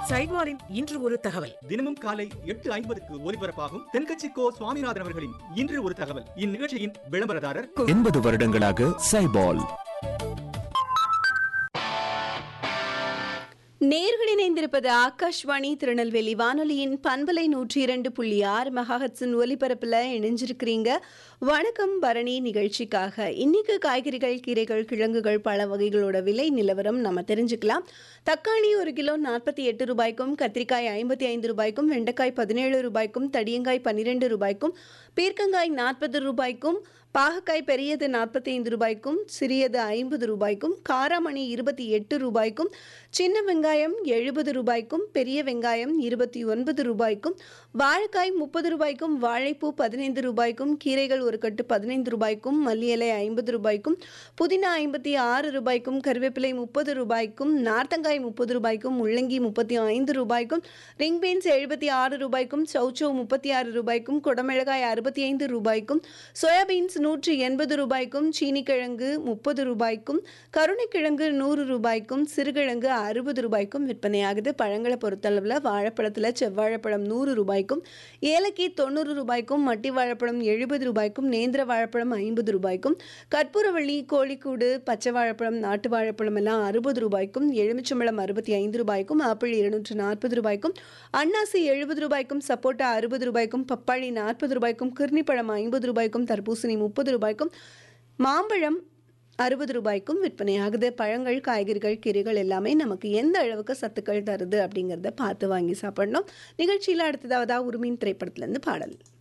சைவாலின் இன்று ஒரு தகவல் தினமும் காலை எட்டு ஐம்பதுக்கு ஒலிபரப்பாகும் தென்கட்சி கோ சுவாமிநாதன் அவர்களின் இன்று ஒரு தகவல் இந்நிகழ்ச்சியின் விளம்பரதாரர் எண்பது வருடங்களாக சைபால் நேர்கள் இணைந்திருப்பது ஆகாஷ்வாணி திருநெல்வேலி வானொலியின் பண்பலை நூற்றி இரண்டு புள்ளி ஆறு மெகாஹட்ஸின் ஒலிபரப்பில் இணைஞ்சிருக்கிறீங்க வணக்கம் பரணி நிகழ்ச்சிக்காக இன்னைக்கு காய்கறிகள் கீரைகள் கிழங்குகள் பல வகைகளோட விலை நிலவரம் நம்ம தெரிஞ்சுக்கலாம் தக்காளி ஒரு கிலோ நாற்பத்தி எட்டு ரூபாய்க்கும் கத்திரிக்காய் ஐம்பத்தி ஐந்து ரூபாய்க்கும் வெண்டைக்காய் பதினேழு ரூபாய்க்கும் தடியங்காய் பன்னிரெண்டு ரூபாய்க்கும் பீர்க்கங்காய் நாற்பது ரூபாய்க்கும் பாகக்காய் பெரியது நாற்பத்தி ஐந்து ரூபாய்க்கும் சிறியது ஐம்பது ரூபாய்க்கும் காராமணி இருபத்தி எட்டு ரூபாய்க்கும் சின்ன வெங்காயம் எழுபது ரூபாய்க்கும் பெரிய வெங்காயம் இருபத்தி ஒன்பது ரூபாய்க்கும் வாழைக்காய் முப்பது ரூபாய்க்கும் வாழைப்பூ பதினைந்து ரூபாய்க்கும் கீரைகள் ஒரு கட்டு பதினைந்து ரூபாய்க்கும் மல்லி இலை ஐம்பது ரூபாய்க்கும் புதினா ஐம்பத்தி ஆறு ரூபாய்க்கும் கருவேப்பிலை முப்பது ரூபாய்க்கும் நார்த்தங்காய் முப்பது ரூபாய்க்கும் முள்ளங்கி முப்பத்தி ஐந்து ரூபாய்க்கும் ரிங் பீன்ஸ் எழுபத்தி ஆறு ரூபாய்க்கும் சௌச்சோ முப்பத்தி ஆறு ரூபாய்க்கும் குடமிளகாய் அறுபத்தி ஐந்து ரூபாய்க்கும் சோயாபீன்ஸ் நூற்றி எண்பது ரூபாய்க்கும் சீனிக்கிழங்கு முப்பது ரூபாய்க்கும் கருணைக்கிழங்கு நூறு ரூபாய்க்கும் சிறுகிழங்கு அறுபது ரூபாய்க்கும் விற்பனையாகுது பழங்களை பொறுத்தளவில் வாழைப்பழத்தில் செவ்வாழைப்பழம் நூறு ரூபாய்க்கும் ஏலக்கி தொண்ணூறு ரூபாய்க்கும் மட்டி வாழைப்பழம் எழுபது ரூபாய்க்கும் நேந்திர வாழைப்பழம் ஐம்பது ரூபாய்க்கும் கற்பூரவள்ளி கோழிக்கூடு பச்சை வாழைப்பழம் நாட்டு வாழைப்பழம் எல்லாம் அறுபது ரூபாய்க்கும் எலுமிச்சம்பழம் அறுபத்தி ஐந்து ரூபாய்க்கும் ஆப்பிள் இருநூற்று நாற்பது ரூபாய்க்கும் அன்னாசி எழுபது ரூபாய்க்கும் சப்போட்டா அறுபது ரூபாய்க்கும் பப்பாளி நாற்பது ரூபாய்க்கும் கிர்னிப்பழம் ஐம்பது ரூபாய்க்கும் தர்பூசணி முப்பது ரூபாய்க்கும் மாம்பழம் அறுபது ரூபாய்க்கும் விற்பனையாகுது பழங்கள் காய்கறிகள் கீரைகள் எல்லாமே நமக்கு எந்த அளவுக்கு சத்துக்கள் தருது அப்படிங்கிறத பார்த்து வாங்கி சாப்பிடணும் நிகழ்ச்சியில் அடுத்ததாவது உரிமையின் திரைப்படத்துலேருந்து பாடல்